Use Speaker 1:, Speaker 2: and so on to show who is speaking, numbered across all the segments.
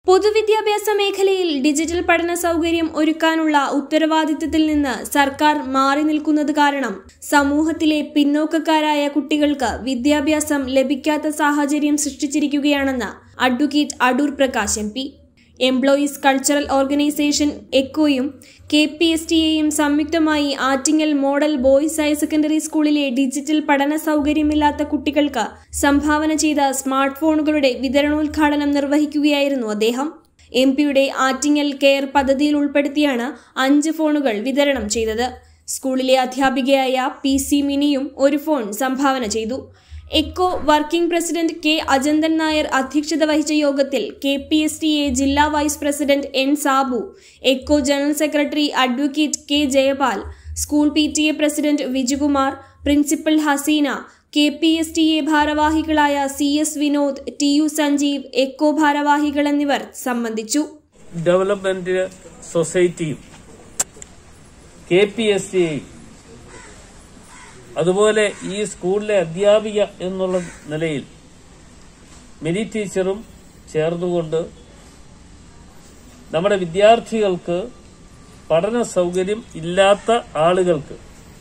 Speaker 1: പൊതുവിദ്യാഭ്യാസ മേഖലയിൽ ഡിജിറ്റൽ പഠന സൗകര്യം ഒരുക്കാനുള്ള ഉത്തരവാദിത്തത്തിൽ നിന്ന് സർക്കാർ മാറി നിൽക്കുന്നത് കാരണം സമൂഹത്തിലെ പിന്നോക്കക്കാരായ കുട്ടികൾക്ക് വിദ്യാഭ്യാസം ലഭിക്കാത്ത സാഹചര്യം സൃഷ്ടിച്ചിരിക്കുകയാണെന്ന് advocate Adoor Prakash M P employees cultural organisation എക്കോയും കെ പി എസ് ടി എയും സംയുക്തമായി Attingal model boys higher secondary സ്കൂളിലെ ഡിജിറ്റൽ പഠന സൗകര്യമില്ലാത്ത കുട്ടികൾക്ക് സംഭാവന ചെയ്ത സ്മാർട്ട് ഫോണുകളുടെ വിതരണോദ്ഘാടനം നിർവഹിക്കുകയായിരുന്നു അദ്ദേഹം എം പിയുടെ ആറ്റിങ്ങൽ കെയർ പദ്ധതിയിൽ ഉൾപ്പെടുത്തിയാണ് അഞ്ച് ഫോണുകൾ വിതരണം ചെയ്തത് സ്കൂളിലെ അധ്യാപികയായ പി സി മിനിയും ഒരു ഫോൺ സംഭാവന ചെയ്തു ECO working president K Ajanthan Nair അധ്യക്ഷത വഹിച്ച യോഗത്തിൽ K P S T A ജില്ലാ vice president N Sabu ECO general secretary advocate K Jayapal school P T A president Vijukumar principal Haseena K P S T A ഭാരവാഹികളായ C S Vinod T U Sanjeev ECO ഭാരവാഹികൾ എന്നിവർ സംബന്ധിച്ചു
Speaker 2: development സൊസൈറ്റിയും K P S സിയും അതുപോലെ ഈ സ്കൂളിലെ അധ്യാപിക എന്നുള്ള നിലയിൽ മിനി ടീച്ചറും ചേർന്നുകൊണ്ട് നമ്മുടെ വിദ്യാർത്ഥികൾക്ക് പഠന സൗകര്യം ഇല്ലാത്ത ആളുകൾക്ക്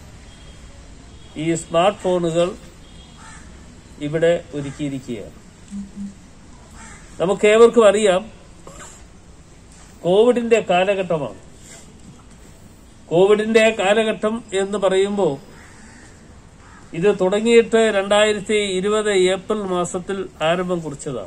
Speaker 2: ഈ സ്മാർട്ട് ഫോണുകൾ ഇവിടെ ഒരുക്കിയിരിക്കുകയാണ് നമുക്കേവർക്കും അറിയാം കോവിഡിന്റെ കാലഘട്ടമാണ് കോവിഡിന്റെ കാലഘട്ടം എന്ന് പറയുമ്പോൾ ഇത് തുടങ്ങിയിട്ട് രണ്ടായിരത്തി ഇരുപത് ഏപ്രിൽ മാസത്തിൽ ആരംഭം കുറിച്ചതാണ്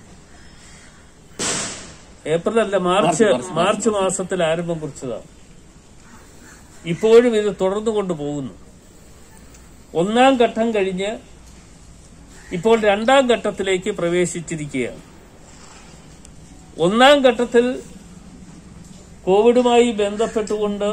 Speaker 2: ഏപ്രിൽ അല്ല മാർച്ച് മാർച്ച് മാസത്തിൽ ആരംഭം കുറിച്ചതാണ് ഇപ്പോഴും ഇത് തുടർന്നു കൊണ്ടുപോകുന്നു ഒന്നാം ഘട്ടം കഴിഞ്ഞ് ഇപ്പോൾ രണ്ടാം ഘട്ടത്തിലേക്ക് പ്രവേശിച്ചിരിക്കുകയാണ് ഒന്നാം ഘട്ടത്തിൽ കോവിഡുമായി ബന്ധപ്പെട്ടുകൊണ്ട്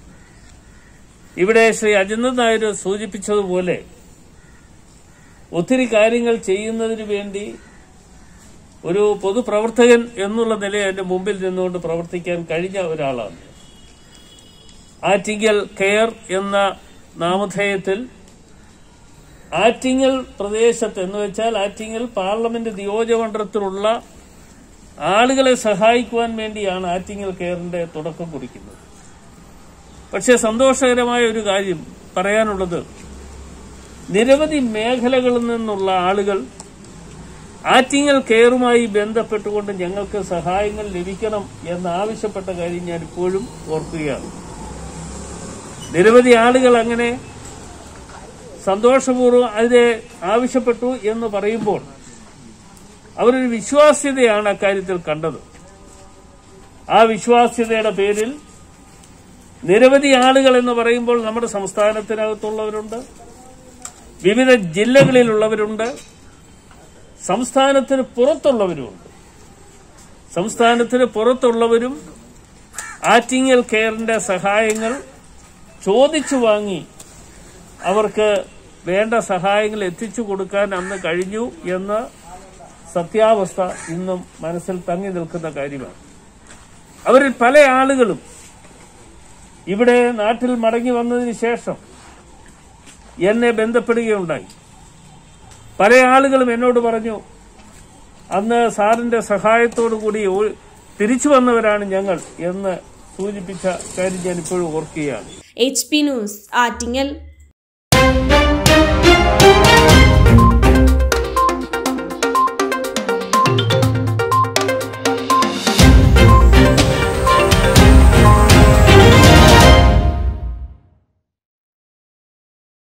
Speaker 2: ഇവിടെ ശ്രീ അജിന്ദൻ നായർ സൂചിപ്പിച്ചതുപോലെ ഒത്തിരി കാര്യങ്ങൾ ചെയ്യുന്നതിന് വേണ്ടി ഒരു പൊതുപ്രവർത്തകൻ എന്നുള്ള നിലയിൽ എന്റെ മുമ്പിൽ നിന്നുകൊണ്ട് പ്രവർത്തിക്കാൻ കഴിഞ്ഞ ഒരാളാണ് ആറ്റിങ്ങൽ കെയർ എന്ന നാമധേയത്തിൽ ആറ്റിങ്ങൽ പ്രദേശത്ത് എന്ന് വെച്ചാൽ ആറ്റിങ്ങൽ പാർലമെന്റ് നിയോജകമണ്ഡലത്തിലുള്ള ആളുകളെ സഹായിക്കുവാൻ വേണ്ടിയാണ് ആറ്റിങ്ങൽ കെയറിന്റെ തുടക്കം കുറിക്കുന്നത് പക്ഷേ സന്തോഷകരമായ ഒരു കാര്യം പറയാനുള്ളത് നിരവധി മേഖലകളിൽ നിന്നുള്ള ആളുകൾ ആറ്റിങ്ങൽ കെയറുമായി ബന്ധപ്പെട്ടുകൊണ്ട് ഞങ്ങൾക്ക് സഹായങ്ങൾ ലഭിക്കണം എന്നാവശ്യപ്പെട്ട കാര്യം ഞാൻ ഇപ്പോഴും ഓർക്കുകയാണ് നിരവധി ആളുകൾ അങ്ങനെ സന്തോഷപൂർവ്വം അതിനെ ആവശ്യപ്പെട്ടു എന്ന് പറയുമ്പോൾ അവരൊരു വിശ്വാസ്യതയാണ് അക്കാര്യത്തിൽ കണ്ടത് ആ വിശ്വാസ്യതയുടെ പേരിൽ നിരവധി ആളുകൾ എന്ന് പറയുമ്പോൾ നമ്മുടെ സംസ്ഥാനത്തിനകത്തുള്ളവരുണ്ട് വിവിധ ജില്ലകളിലുള്ളവരുണ്ട് സംസ്ഥാനത്തിന് പുറത്തുള്ളവരുമുണ്ട് സംസ്ഥാനത്തിന് പുറത്തുള്ളവരും ആറ്റിങ്ങൽ കെയറിന്റെ സഹായങ്ങൾ ചോദിച്ചു വാങ്ങി അവർക്ക് വേണ്ട സഹായങ്ങൾ എത്തിച്ചു കൊടുക്കാൻ അന്ന് കഴിഞ്ഞു എന്ന സത്യാവസ്ഥ ഇന്നും മനസ്സിൽ തങ്ങി നിൽക്കുന്ന കാര്യമാണ് അവരിൽ പല ആളുകളും ഇവിടെ നാട്ടിൽ മടങ്ങി വന്നതിന് ശേഷം എന്നെ ബന്ധപ്പെടുകയുണ്ടായി പല ആളുകളും എന്നോട് പറഞ്ഞു അന്ന് സാറിന്റെ സഹായത്തോടു കൂടി ഒ- തിരിച്ചു വന്നവരാണ് ഞങ്ങൾ എന്ന് സൂചിപ്പിച്ച കാര്യം ഞാൻ ഇപ്പോഴും ഓർക്കുകയാണ്
Speaker 1: എച്ച് പി ന്യൂസ് ആറ്റിങ്ങൽ